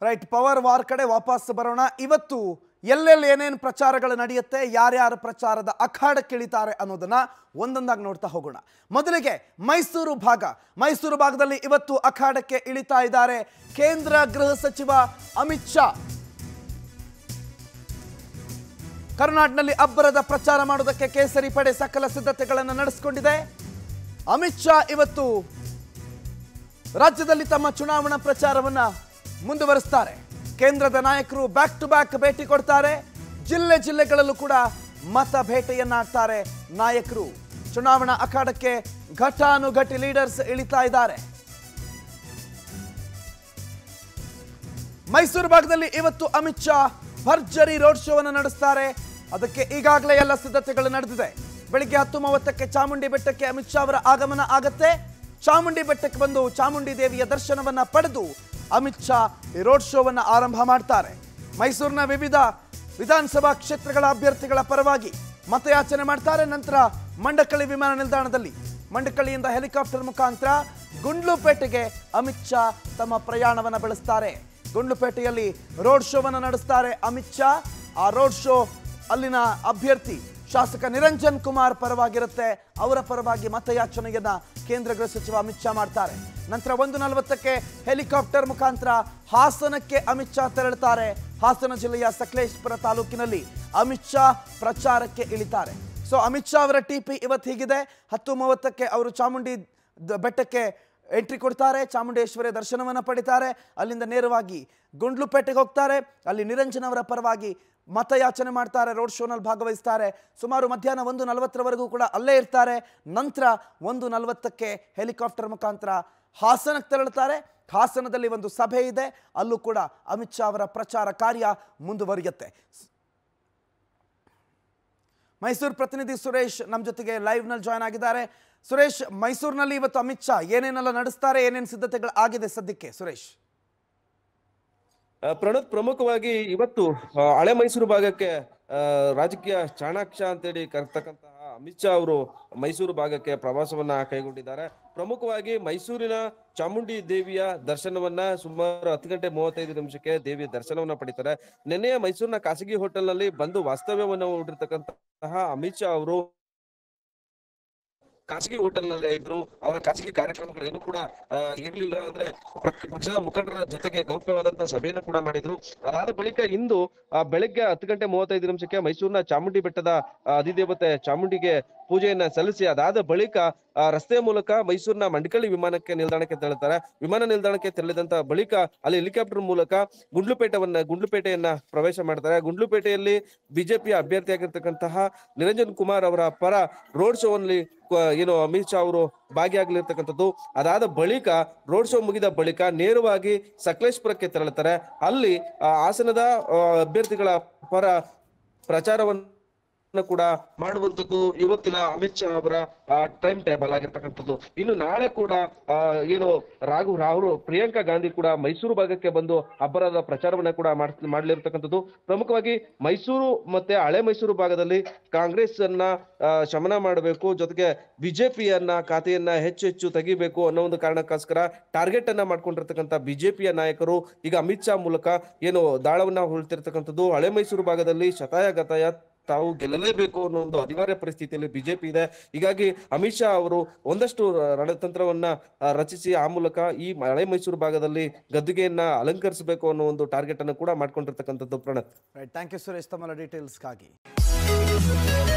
right power war ಕಡೆ ವಾಪಸ್ ಬರೋಣ ಇವತ್ತು ಎಲ್ಲೆಲ್ಲಿ ಏನೇನು ಪ್ರಚಾರಗಳು ನಡೆಯುತ್ತೆ ಯಾರ್ಯಾರು ಪ್ರಚಾರದ ಅಖಾಡಕ್ಕಿಳಿತಾರೆ ಅನ್ನೋದನ್ನ ಒಂದೊಂದಾಗಿ ನೋಡ್ತಾ ಹೋಗೋಣ ಮೊದಲಿಗೆ ಮೈಸೂರು ಭಾಗ ಮೈಸೂರು ಭಾಗದಲ್ಲಿ ಇವತ್ತು ಅಖಾಡಕ್ಕೆ ಇಳಿತಾ ಇದ್ದಾರೆ ಕೇಂದ್ರ ಗೃಹ ಸಚಿವ ಅಮಿತ್ ಶಾ ಕರ್ನಾಟಕದಲ್ಲಿ ಅಬ್ಬರದ ಪ್ರಚಾರ ಮಾಡೋದಕ್ಕೆ ಕೇಸರಿ ಪಡೆ ಸಕಲ ಸಿದ್ಧತೆಗಳನ್ನು ನಡೆಸಿಕೊಂಡಿದೆ ಅಮಿತ್ ಶಾ ಇವತ್ತು ರಾಜ್ಯದಲ್ಲಿ ತಮ್ಮ ಚುನಾವಣಾ ಪ್ರಚಾರವನ್ನ ಮುಂದುವರಿಸ್ತಾರೆ ಕೇಂದ್ರದ ನಾಯಕರು ಬ್ಯಾಕ್ ಟು ಬ್ಯಾಕ್ ಭೇಟಿ ಕೊಡ್ತಾರೆ ಜಿಲ್ಲೆ ಜಿಲ್ಲೆಗಳಲ್ಲೂ ಕೂಡ ಮತ ಭೇಟಿಯನ್ನಾಡ್ತಾರೆ ನಾಯಕರು ಚುನಾವಣಾ ಅಖಾಡಕ್ಕೆ ಘಟಾನುಘಟಿ ಲೀಡರ್ಸ್ ಇಳಿತಾ ಇದ್ದಾರೆ ಮೈಸೂರು ಭಾಗದಲ್ಲಿ ಇವತ್ತು ಅಮಿತ್ ಶಾ ಭರ್ಜರಿ ರೋಡ್ ಶೋವನ್ನು ನಡೆಸ್ತಾರೆ ಅದಕ್ಕೆ ಈಗಾಗಲೇ ಎಲ್ಲ ಸಿದ್ಧತೆಗಳು ನಡೆದಿದೆ ಬೆಳಿಗ್ಗೆ ಹತ್ತು ಮೂವತ್ತಕ್ಕೆ ಚಾಮುಂಡಿ ಬೆಟ್ಟಕ್ಕೆ ಅಮಿತ್ ಶಾ ಅವರ ಆಗಮನ ಆಗತ್ತೆ ಚಾಮುಂಡಿ ಬೆಟ್ಟಕ್ಕೆ ಬಂದು ಚಾಮುಂಡಿ ದೇವಿಯ ದರ್ಶನವನ್ನ ಪಡೆದು ಅಮಿತ್ ಶಾ ಈ ರೋಡ್ ಶೋವನ್ನ ಆರಂಭ ಮಾಡ್ತಾರೆ ಮೈಸೂರಿನ ವಿವಿಧ ವಿಧಾನಸಭಾ ಕ್ಷೇತ್ರಗಳ ಅಭ್ಯರ್ಥಿಗಳ ಪರವಾಗಿ ಮತಯಾಚನೆ ಮಾಡ್ತಾರೆ ನಂತರ ಮಂಡಕಳಿ ವಿಮಾನ ನಿಲ್ದಾಣದಲ್ಲಿ ಮಂಡಕಳಿಯಿಂದ ಹೆಲಿಕಾಪ್ಟರ್ ಮುಖಾಂತರ ಗುಂಡ್ಲುಪೇಟೆಗೆ ಅಮಿತ್ ಶಾ ತಮ್ಮ ಪ್ರಯಾಣವನ್ನು ಬೆಳೆಸ್ತಾರೆ ಗುಂಡ್ಲುಪೇಟೆಯಲ್ಲಿ ರೋಡ್ ಶೋವನ್ನು ನಡೆಸ್ತಾರೆ ಅಮಿತ್ ಶಾ ಆ ರೋಡ್ ಶೋ ಅಲ್ಲಿನ ಅಭ್ಯರ್ಥಿ ಶಾಸಕ ನಿರಂಜನ್ ಕುಮಾರ್ ಪರವಾಗಿರುತ್ತೆ ಅವರ ಪರವಾಗಿ ಮತಯಾಚನೆಯನ್ನ ಕೇಂದ್ರ ಗೃಹ ಸಚಿವ ಅಮಿತ್ ಶಾ ಮಾಡ್ತಾರೆ ನಂತರ ಒಂದು ನಲವತ್ತಕ್ಕೆ ಹೆಲಿಕಾಪ್ಟರ್ ಮುಖಾಂತರ ಹಾಸನಕ್ಕೆ ಅಮಿತ್ ಶಾ ತೆರಳುತ್ತಾರೆ ಹಾಸನ ಜಿಲ್ಲೆಯ ಸಕಲೇಶ್ಪುರ ತಾಲೂಕಿನಲ್ಲಿ ಅಮಿತ್ ಶಾ ಪ್ರಚಾರಕ್ಕೆ ಇಳಿತಾರೆ ಸೊ ಅಮಿತ್ ಶಾ ಅವರ ಟಿಪಿ ಇವತ್ತು ಹೀಗಿದೆ ಹತ್ತು ಮೂವತ್ತಕ್ಕೆ ಅವರು ಚಾಮುಂಡಿ ದ- ಬೆಟ್ಟಕ್ಕೆ ಎಂಟ್ರಿ ಕೊಡ್ತಾರೆ ಚಾಮುಂಡೇಶ್ವರಿ ದರ್ಶನವನ್ನು ಪಡಿತಾರೆ ಅಲ್ಲಿಂದ ನೇರವಾಗಿ ಗುಂಡ್ಲುಪೇಟೆಗೆ ಹೋಗ್ತಾರೆ ಅಲ್ಲಿ ನಿರಂಜನ್ ಅವರ ಪರವಾಗಿ ಮತಯಾಚನೆ ಮಾಡ್ತಾರೆ ರೋಡ್ ಶೋನಲ್ಲಿ ಭಾಗವಹಿಸ್ತಾರೆ ಸುಮಾರು ಮಧ್ಯಾಹ್ನ ಒಂದು ನಲವತ್ತರವರೆಗೂ ಕೂಡ ಅಲ್ಲೇ ಇರ್ತಾರೆ ನಂತರ ಒಂದು ನಲವತ್ತಕ್ಕೆ ಹೆಲಿಕಾಪ್ಟರ್ ಮುಖಾಂತರ ಹಾಸನಕ್ಕೆ ತೆರಳುತ್ತಾರೆ ಹಾಸನದಲ್ಲಿ ಒಂದು ಸಭೆ ಇದೆ ಅಲ್ಲೂ ಕೂಡ ಅಮಿತ್ ಶಾ ಅವರ ಪ್ರಚಾರ ಕಾರ್ಯ ಮುಂದುವರಿಯುತ್ತೆ ಮೈಸೂರು ಪ್ರತಿನಿಧಿ ಸುರೇಶ್ ನಮ್ಮ ಜೊತೆಗೆ ಲೈವ್ನಲ್ಲಿ ಜಾಯ್ನ್ ಆಗಿದ್ದಾರೆ ಸುರೇಶ್ ಮೈಸೂರಿನಲ್ಲಿ ಇವತ್ತು ಅಮಿತ್ ಶಾ ಏನೇನೆಲ್ಲ ನಡೆಸ್ತಾರೆ ಏನೇನು ಸಿದ್ಧತೆಗಳು ಆಗಿದೆ ಸದ್ಯಕ್ಕೆ ಸುರೇಶ್ ಆ, ಪ್ರಣೋದ್ ಪ್ರಮುಖವಾಗಿ ಇವತ್ತು ಆ, ಹಳೆ ಮೈಸೂರು ಭಾಗಕ್ಕೆ ಆ, ರಾಜಕೀಯ ಚಾಣಾಕ್ಷ ಅಂತೇಳಿ ಕರ್ತಕ್ಕಂತಹ ಅಮಿತ್ ಶಾ ಅವರು ಮೈಸೂರು ಭಾಗಕ್ಕೆ ಪ್ರವಾಸವನ್ನ ಕೈಗೊಂಡಿದ್ದಾರೆ ಪ್ರಮುಖವಾಗಿ ಮೈಸೂರಿನ ಚಾಮುಂಡಿ ದೇವಿಯ ದರ್ಶನವನ್ನ ಸುಮಾರು ಹತ್ತು ಗಂಟೆ ಮೂವತ್ತೈದು ನಿಮಿಷಕ್ಕೆ ದೇವಿಯ ದರ್ಶನವನ್ನ ಪಡಿತಾರೆ ನಿನ್ನೆಯ ಮೈಸೂರಿನ ಖಾಸಗಿ ಹೋಟೆಲ್ನಲ್ಲಿ ಬಂದು ವಾಸ್ತವ್ಯವನ್ನ ಹೂಡಿರ್ತಕ್ಕಂತಹ ಅಮಿತ್ ಶಾ ಅವರು ಖಾಸಗಿ ಹೋಟೆಲ್ ನಲ್ಲಿ ಇದ್ರು ಅವರ ಖಾಸಗಿ ಕಾರ್ಯಕ್ರಮಗಳು ಏನು ಕೂಡ ಆ, ಇರ್ಲಿಲ್ಲ ಅಂದ್ರೆ ಪಕ್ಷ- ಪಕ್ಷದ ಮುಖಂಡರ ಜೊತೆಗೆ ಗೌಪ್ಯವಾದಂತಹ ಸಭೆಯನ್ನು ಕೂಡ ಮಾಡಿದ್ರು ಅದಾದ ಬಳಿಕ ಇಂದು ಆ, ಬೆಳಗ್ಗೆ ಹತ್ತು ಗಂಟೆ ಮೂವತ್ತೈದು ನಿಮಿಷಕ್ಕೆ ಮೈಸೂರಿನ ಚಾಮುಂಡಿ ಬೆಟ್ಟದ ಆ, ಅಧಿದೇವತೆ ಚಾಮುಂಡಿಗೆ ಪೂಜೆಯನ್ನ ಸಲ್ಲಿಸಿ ಅದಾದ ಬಳಿಕ ಆ, ರಸ್ತೆಯ ಮೂಲಕ ಮೈಸೂರಿನ ಮಂಡಕಳ್ಳಿ ವಿಮಾನಕ್ಕೆ ನಿಲ್ದಾಣಕ್ಕೆ ತೆರಳುತ್ತಾರೆ ವಿಮಾನ ನಿಲ್ದಾಣಕ್ಕೆ ತೆರಳಿದಂತ ಬಳಿಕ ಅಲ್ಲಿ ಹೆಲಿಕಾಪ್ಟರ್ ಮೂಲಕ ಗುಂಡ್ಲುಪೇಟವನ್ನ ಗುಂಡ್ಲುಪೇಟೆಯನ್ನ ಪ್ರವೇಶ ಮಾಡ್ತಾರೆ ಗುಂಡ್ಲುಪೇಟೆಯಲ್ಲಿ ಬಿಜೆಪಿಯ ಅಭ್ಯರ್ಥಿಯಾಗಿರ್ತಕ್ಕಂತಹ ನಿರಂಜನ್ ಕುಮಾರ್ ಅವರ ಪರ ರೋಡ್ ಶೋ ಅಲ್ಲಿ ಕ- ಏನು ಅಮಿತ್ ಶಾ ಅವರು ಭಾಗಿಯಾಗಲಿರ್ತಕ್ಕಂಥದ್ದು ಅದಾದ ಬಳಿಕ ರೋಡ್ ಶೋ ಮುಗಿದ ಬಳಿಕ ನೇರವಾಗಿ ಸಕಲೇಶ್ಪುರಕ್ಕೆ ತೆರಳುತ್ತಾರೆ ಅಲ್ಲಿ ಆ, ಹಾಸನದ ಆ, ಅಭ್ಯರ್ಥಿಗಳ ಪರ ಪ್ರಚಾರವನ್ನು ಕೂಡ ಮಾಡುವಂತದ್ದು ಇವತ್ತಿನ ಅಮಿತ್ ಶಾ ಅವರ ಟೈಮ್ ಟೇಬಲ್ ಆಗಿರ್ತಕ್ಕಂಥದ್ದು ಇನ್ನು ನಾಳೆ ಕೂಡ ಆ, ಏನು ರಾಘು ರಾಹುಲ್ ಪ್ರಿಯಾಂಕಾ ಗಾಂಧಿ ಕೂಡ ಮೈಸೂರು ಭಾಗಕ್ಕೆ ಬಂದು ಅಬ್ಬರದ ಪ್ರಚಾರವನ್ನ ಕೂಡ ಮಾಡ್- ಮಾಡ್ಲಿರ್ತಕ್ಕಂಥದ್ದು ಪ್ರಮುಖವಾಗಿ ಮೈಸೂರು ಮತ್ತೆ ಹಳೆ ಮೈಸೂರು ಭಾಗದಲ್ಲಿ ಕಾಂಗ್ರೆಸ್ ಅನ್ನ ಆ, ಶಮನ ಮಾಡಬೇಕು ಜೊತೆಗೆ ಬಿಜೆಪಿಯನ್ನ ಖಾತೆಯನ್ನ ಹೆಚ್ಚು ಹೆಚ್ಚು ತೆಗಿಬೇಕು ಅನ್ನೋ ಒಂದು ಕಾರಣಕ್ಕೋಸ್ಕರ ಟಾರ್ಗೆಟ್ ಅನ್ನ ಮಾಡ್ಕೊಂಡಿರ್ತಕ್ಕಂಥ ಬಿಜೆಪಿಯ ನಾಯಕರು ಈಗ ಅಮಿತ್ ಶಾ ಮೂಲಕ ಏನು ದಾಳವನ್ನ ಹೊಳ್ತಿರ್ತಕ್ಕಂಥದ್ದು ಹಳೆ ಮೈಸೂರು ಭಾಗದಲ್ಲಿ ಶತಾಯ ಗತಾಯ ತಾವು ಗೆಲ್ಲಲೇಬೇಕು ಅನ್ನೋ ಒಂದು ಅನಿವಾರ್ಯ ಪರಿಸ್ಥಿತಿಯಲ್ಲಿ ಬಿಜೆಪಿ ಇದೆ ಹೀಗಾಗಿ ಅಮಿತ್ ಶಾ ಅವರು ಒಂದಷ್ಟು ರಣತಂತ್ರವನ್ನ ಆ, ರಚಿಸಿ ಆ ಮೂಲಕ ಈ ಹಳೆ ಮೈಸೂರು ಭಾಗದಲ್ಲಿ ಗದ್ದುಗೆಯನ್ನ ಅಲಂಕರಿಸಬೇಕು ಅನ್ನೋ ಒಂದು ಟಾರ್ಗೆಟ್ ಅನ್ನು ಕೂಡ ಮಾಡ್ಕೊಂಡಿರ್ತಕ್ಕಂಥದ್ದು Pranath right thank you Suresh ತಮ್ಮ ಡೀಟೇಲ್ಸ್ಗಾಗಿ